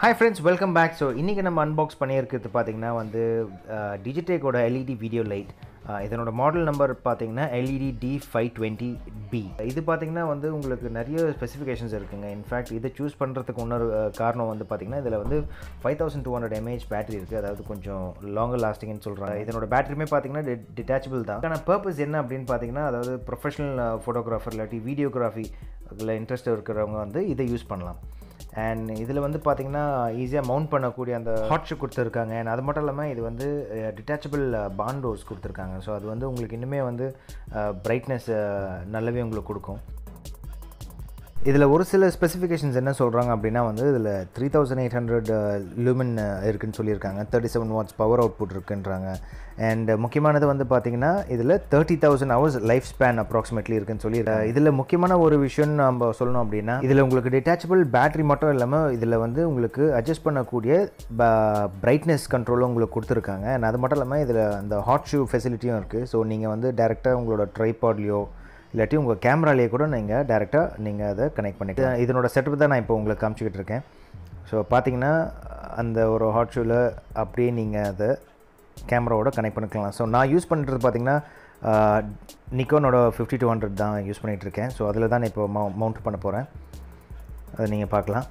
hi friends welcome back so இன்றைக்கி நம்ம unbox பண்ணியிருக்கிறது பார்த்தீங்கன்னா வந்து டிஜிடெக்கோட எல்இடி வீடியோ லைட் இதனோட மாடல் நம்பர் பார்த்தீங்கன்னா LED D five twenty P இது பார்த்தீங்கன்னா வந்து உங்களுக்கு நிறைய ஸ்பெசிஃபிகேஷன்ஸ் இருக்குங்க இன்ஃபேக்ட் இதை சூஸ் பண்ணுறதுக்கு இன்னொரு அஹ், காரணம் வந்து பார்த்தீங்கன்னா இதில் வந்து five thousand two hundred mAh battery இருக்குது அதாவது கொஞ்சம் லாங்கர் லாஸ்டிங்னு சொல்கிறாங்க இதனோட பேட்டரியுமே பார்த்தீங்கன்னா டிட்டாச்சபிள் தான் ஆனால் பர்பஸ் என்ன அப்படின்னு பார்த்தீங்கன்னா அதாவது ப்ரொஃபஷனல் ஃபோட்டோகிராஃபர் இல்லாட்டி வீடியோகிராஃபி அதில் இன்ட்ரெஸ்ட் இருக்கிறவங்க வந்து இதை யூஸ் பண்ணலாம் அண்ட் இதில் வந்து பார்த்தீங்கன்னா ஈஸியாக மவுண்ட் பண்ணக்கூடிய அந்த ஹாட் ஷூ கொடுத்துருக்காங்க அண்ட் அது மட்டும் இல்லாமல் இது வந்து டிட்டாச்சபிள் பாண்டோஸ் கொடுத்துருக்காங்க ஸோ அது வந்து உங்களுக்கு இன்னுமே வந்து பிரைட்னஸ் நல்லாவே உங்களுக்கு கொடுக்கும் இதில் ஒரு சில ஸ்பெசிஃபிகேஷன்ஸ் என்ன சொல்கிறாங்க அப்படின்னா வந்து இதில் three thousand eight hundred lumen இருக்குன்னு சொல்லியிருக்காங்க thirty seven watts power output இருக்குன்றாங்க அண்ட் முக்கியமானது வந்து பார்த்தீங்கன்னா இதில் thirty thousand hours life span approximately இருக்குன்னு சொல்லி இதில் முக்கியமான ஒரு விஷயம் நம்ம சொல்லணும் அப்படின்னா இதில் உங்களுக்கு டிட்டாச்சபிள் பேட்டரி மட்டும் இல்லாமல் இதில் வந்து உங்களுக்கு அட்ஜஸ்ட் பண்ணக்கூடிய பிரைட்னஸ் கண்ட்ரோலும் உங்களுக்கு கொடுத்துருக்காங்க அண்ட் அது மட்டும் இல்லாமல் இதில் அந்த ஹாட் ஷூ ஃபெசிலிட்டியும் இருக்குது ஸோ நீங்கள் வந்து டேரெக்டாக உங்களோட ட்ரைபாட்லேயோ இல்லாட்டி உங்கள் கேமராலேயே கூட நீங்கள் டேரெக்டாக நீங்கள் அதை கனெக்ட் பண்ணிக்கலாம் இதனோட செட்டப் தான் நான் இப்போ உங்களுக்கு காமிச்சிக்கிட்டு இருக்கேன் ஸோ பார்த்தீங்கன்னா அந்த ஒரு ஹாட் ஷூவில் அப்படியே நீங்கள் அதை கேமராவோட கனெக்ட் பண்ணிக்கலாம் ஸோ நான் யூஸ் பண்ணுறது பார்த்தீங்கன்னா நிக்கோனோட ஃபிஃப்டி டூ ஹண்ட்ரட் தான் யூஸ் பண்ணிகிட்டு இருக்கேன் ஸோ அதில் தான் நான் இப்போ மவு மவுண்ட் பண்ண போகிறேன் அதை நீங்கள் பார்க்கலாம்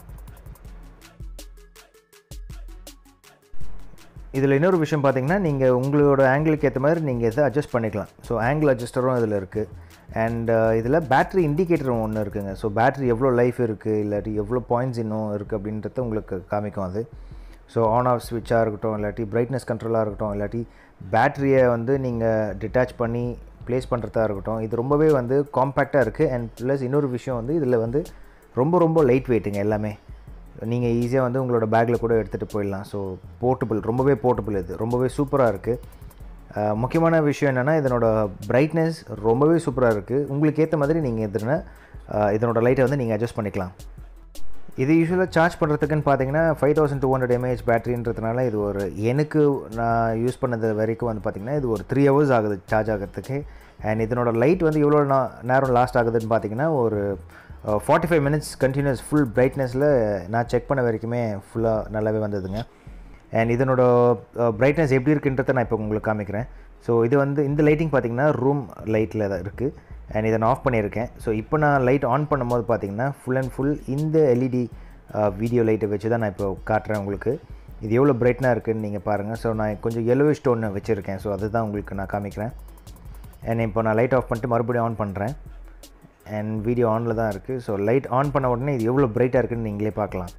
இதில் இன்னொரு விஷயம் பார்த்தீங்கன்னா நீங்கள் உங்களோட ஆங்கிளுக்கு ஏற்ற மாதிரி நீங்கள் இதை அட்ஜஸ்ட் பண்ணிக்கலாம் ஸோ ஆங்கிள் அட்ஜஸ்டரும் இதில் இருக்குது அண்ட் இதில் பேட்டரி இண்டிகேட்டரும் ஒன்று இருக்குங்க ஸோ பேட்டரி எவ்வளோ லைஃப் இருக்குது இல்லாட்டி எவ்வளோ பாயிண்ட்ஸ் இன்னும் இருக்குது அப்படின்றத உங்களுக்கு காமிக்கும் அது ஸோ ஆன் ஆஃப் ஸ்விட்சாக இருக்கட்டும் இல்லாட்டி பிரைட்னஸ் கண்ட்ரோலாக இருக்கட்டும் இல்லாட்டி பேட்டரியை வந்து நீங்கள் டிட்டாச் பண்ணி ப்ளேஸ் பண்ணுறதா இருக்கட்டும் இது ரொம்பவே வந்து காம்பேக்டாக இருக்குது அண்ட் ப்ளஸ் இன்னொரு விஷயம் வந்து இதில் வந்து ரொம்ப ரொம்ப லைட் வெயிட்டுங்க எல்லாமே நீங்கள் ஈஸியாக வந்து உங்களோட பேக்கில் கூட எடுத்துகிட்டு போயிடலாம் ஸோ போர்ட்டபிள் ரொம்பவே போர்ட்டபிள் இது ரொம்பவே சூப்பராக இருக்குது முக்கியமான விஷயம் என்னென்னா இதனோட பிரைட்னஸ் ரொம்பவே சூப்பராக இருக்குது உங்களுக்கு ஏற்ற மாதிரி நீங்கள் இதனை இதனோட லைட்டை வந்து நீங்கள் அட்ஜஸ்ட் பண்ணிக்கலாம் இது யூஸ்வலாக சார்ஜ் பண்ணுறதுக்குன்னு பார்த்தீங்கன்னா five thousand two hundred mAh பேட்டரின்றதுனால இது ஒரு எனக்கு நான் யூஸ் பண்ணது வரைக்கும் வந்து பார்த்திங்கன்னா இது ஒரு த்ரீ ஹவர்ஸ் ஆகுது சார்ஜ் ஆகிறதுக்கு அண்ட் இதனோட லைட் வந்து எவ்வளோ நா- நேரம் லாஸ்ட் ஆகுதுன்னு பார்த்தீங்கன்னா ஒரு forty five minutes continuous full பிரைட்னஸில் நான் செக் பண்ண வரைக்குமே ஃபுல்லாக நல்லாவே வந்ததுங்க அண்ட் இதனோட பிரைட்னஸ் எப்படி இருக்குன்றதை நான் இப்போ உங்களுக்கு காமிக்கிறேன் ஸோ இது வந்து இந்த லைட்டிங் பார்த்தீங்கன்னா ரூம் லைட்டில் தான் இருக்குது அண்ட் இதை நான் ஆஃப் பண்ணியிருக்கேன் ஸோ இப்போ நான் லைட் ஆன் பண்ணும்போது பார்த்தீங்கன்னா ஃபுல் அண்ட் ஃபுல் இந்த எல்இடி வீடியோ லைட்டை வச்சு தான் நான் இப்போ காட்டுறேன் உங்களுக்கு இது எவ்வளோ பிரைட்னாக இருக்குதுன்னு நீங்கள் பாருங்கள் ஸோ நான் கொஞ்சம் yellowish ஸ்டோன் வச்சுருக்கேன் ஸோ அதுதான் உங்களுக்கு நான் காமிக்கிறேன் அண்ட் இப்போ நான் லைட் ஆஃப் பண்ணிட்டு மறுபடியும் ஆன் பண்ணுறேன் அண்ட் வீடியோ ஆனில் தான் இருக்குது ஸோ லைட் ஆன் பண்ண உடனே இது எவ்வளோ பிரைட்டாக இருக்குன்னு நீங்களே பார்க்கலாம்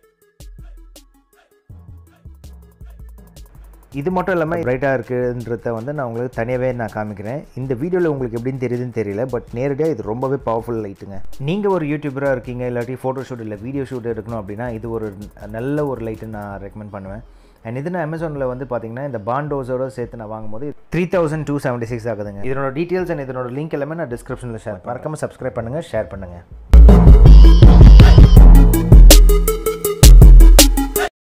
இது மட்டும் இல்லாமல் பிரைட்டாக இருக்குன்றத வந்து நான் உங்களுக்கு தனியாகவே நான் காமிக்கிறேன் இந்த வீடியோவில் உங்களுக்கு எப்படின்னு தெரியுதுன்னு தெரியல பட் நேரடியாக இது ரொம்பவே பவர்ஃபுல் லைட்டுங்க நீங்கள் ஒரு யூடியூபராக இருக்கீங்க இல்லாட்டி ஃபோட்டோ ஷூட் இல்லை வீடியோ ஷூட் எடுக்கணும் அப்படின்னா இது ஒரு நல்ல ஒரு லைட்டு நான் ரெக்கமெண்ட் பண்ணுவேன் அண்ட் இது நான் அமேசானில் வந்து பார்த்தீங்கன்னா இந்த பாண்டோஸோட சேர்த்து நான் வாங்கும்போது three thousand two seventy six ஆகுதுங்க இதனோட டீட்டெயில்ஸ் அண்ட் இதனோட லிங்க் எல்லாமே நான் டிஸ்கிரிப்ஷனில் ஷேர் மறக்காமல் சப்ஸ்கிரைப் பண்ணுங்கள் ஷேர் பண்ணுங்கள்